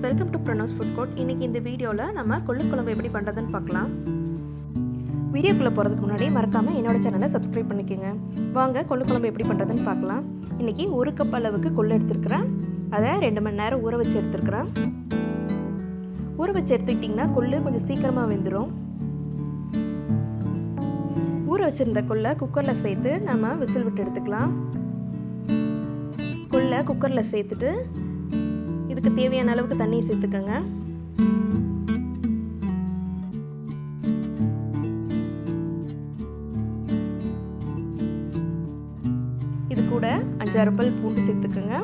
welcome to Prano's food court இன்றைக்கி இந்த வீடியோவில் நம்ம கொள்ளு குழம்பு எப்படி பண்ணுறதுன்னு பார்க்கலாம் வீடியோக்குள்ளே போகிறதுக்கு முன்னாடி மறக்காமல் என்னோட சேனலை சப்ஸ்கிரைப் பண்ணிக்கோங்க வாங்க கொள்ளு குழம்பு எப்படி பண்ணுறதுன்னு பார்க்கலாம் இன்றைக்கி ஒரு கப் அளவுக்கு கொள்ளு எடுத்துருக்கிறேன் அதை ரெண்டு மணி நேரம் ஊற வச்சு எடுத்துருக்கிறேன் ஊற வச்சு எடுத்துக்கிட்டிங்கன்னா கொள்ளு கொஞ்சம் சீக்கிரமாக வெந்துடும் ஊற வச்சுருந்த கொள்ளை குக்கரில் சேர்த்து நம்ம விசில் விட்டு எடுத்துக்கலாம் கொள்ளை குக்கரில் சேர்த்துட்டு இதுக்கு தேவையான அளவுக்கு தண்ணியை சேர்த்துக்கோங்க இது கூட அஞ்சாறு பல் பூண்டு சேர்த்துக்கோங்க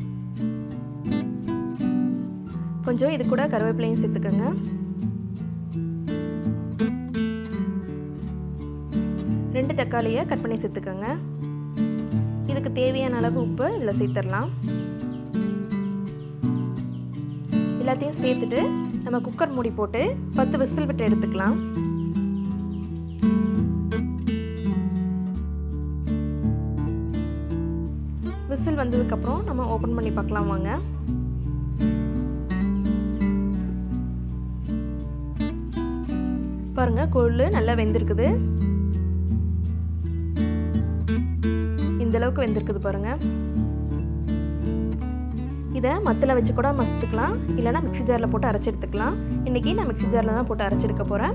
கொஞ்சம் இது கூட கருவேப்பிலையும் சேர்த்துக்கோங்க ரெண்டு தக்காளியை கட் பண்ணி சேர்த்துக்கோங்க இதுக்கு தேவையான அளவு உப்பு இதில் சேர்த்துடலாம் எல்லாத்தையும் சேர்த்துட்டு நம்ம குக்கர் மூடி போட்டு பத்து விசில் விட்டு எடுத்துக்கலாம் விசில் வந்ததுக்கப்புறம் நம்ம ஓப்பன் பண்ணி பார்க்கலாம் வாங்க பாருங்க கொள்ளு நல்லா வெந்திருக்குது இந்த அளவுக்கு வெந்திருக்குது பாருங்க இதை மத்தில் வச்சு கூட மசிச்சுக்கலாம் இல்லைனா மிக்சி ஜாரில் போட்டு அரைச்சி எடுத்துக்கலாம் இன்றைக்கி நான் மிக்சி ஜாரில் தான் போட்டு அரைச்சி எடுக்க போகிறேன்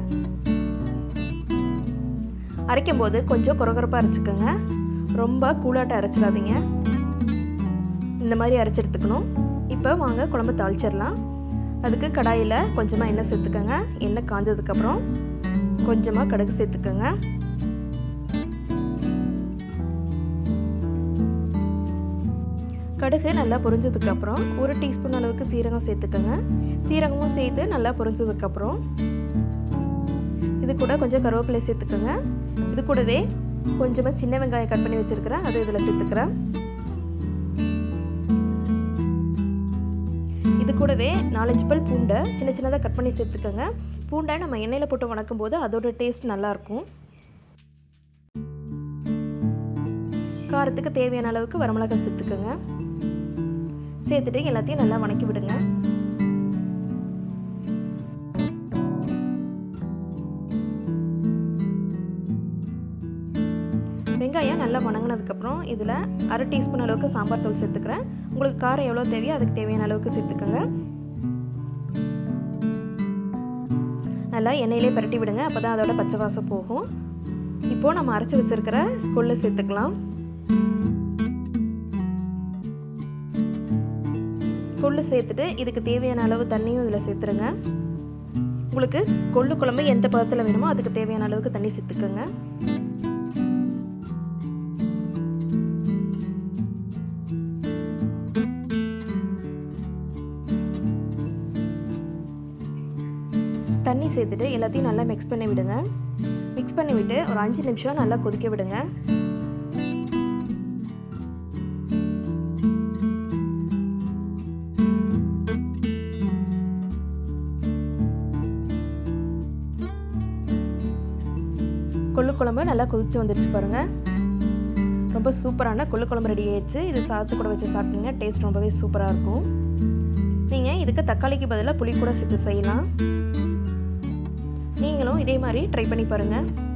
அரைக்கும் போது கொஞ்சம் குறகுறப்பாக அரைச்சிக்கோங்க ரொம்ப கூலாட்ட அரைச்சிடாதீங்க இந்த மாதிரி அரைச்சி எடுத்துக்கணும் இப்போ வாங்க குழம்பு தாளிச்சிடலாம் அதுக்கு கடாயில் கொஞ்சமாக எண்ணெய் சேர்த்துக்கோங்க எண்ணெய் காஞ்சதுக்கப்புறம் கொஞ்சமாக கடுகு சேர்த்துக்கோங்க கடுகு நல்லா பொரிஞ்சதுக்கப்புறம் ஒரு டீஸ்பூன் அளவுக்கு சீரகம் சேர்த்துக்கோங்க சீரகமும் சேர்த்து நல்லா பொரிஞ்சதுக்கப்புறம் இது கூட கொஞ்சம் கருவேப்பிலை சேர்த்துக்கோங்க இது கூடவே கொஞ்சமாக சின்ன வெங்காயம் கட் பண்ணி வச்சுருக்கிறேன் அது இதில் சேர்த்துக்கிறேன் இது கூடவே நாலஞ்சு பல் பூண்டை சின்ன சின்னதாக கட் பண்ணி சேர்த்துக்கோங்க பூண்டை நம்ம எண்ணெயில் போட்டு வணக்கும் போது அதோட டேஸ்ட் நல்லாயிருக்கும் காரத்துக்கு தேவையான அளவுக்கு வரமிளகாய் சேர்த்துக்கோங்க சேர்த்துட்டு எல்லாத்தையும் நல்லா வணக்கி விடுங்க வெங்காயம் நல்லா வணங்கினதுக்கப்புறம் இதில் அரை டீஸ்பூன் அளவுக்கு சாம்பார் தூள் சேர்த்துக்கிறேன் உங்களுக்கு காரம் எவ்வளோ தேவையோ அதுக்கு தேவையான அளவுக்கு சேர்த்துக்கோங்க நல்லா எண்ணெயிலே பரட்டி விடுங்க அப்போ தான் அதோட பச்சை வாசம் போகும் இப்போது நம்ம அரைச்சி வச்சுருக்கிற கொள்ளை சேர்த்துக்கலாம் கொள்ளு சேர்த்துட்டு இதுக்கு தேவையான அளவு தண்ணியும் இதில் சேர்த்துருங்க உங்களுக்கு கொள்ளு குழம்பு எந்த பதத்தில் வேணுமோ அதுக்கு தேவையான அளவுக்கு தண்ணி சேர்த்துக்கோங்க தண்ணி சேர்த்துட்டு எல்லாத்தையும் நல்லா மிக்ஸ் பண்ணி விடுங்க மிக்ஸ் பண்ணி விட்டு ஒரு அஞ்சு நிமிஷம் நல்லா கொதிக்க விடுங்க கொள்ளு குழம்பு நல்லா கொதிச்சு வந்துருச்சு பாருங்கள் ரொம்ப சூப்பரான கொள்ளு குழம்பு ரெடி ஆயிடுச்சு இது சாதத்து கூட வச்சு சாப்பிட்டீங்கன்னா டேஸ்ட் ரொம்பவே சூப்பராக இருக்கும் நீங்கள் இதுக்கு தக்காளிக்கு பதிலாக புளி கூட சேர்த்து செய்யலாம் நீங்களும் இதே மாதிரி ட்ரை பண்ணி பாருங்கள்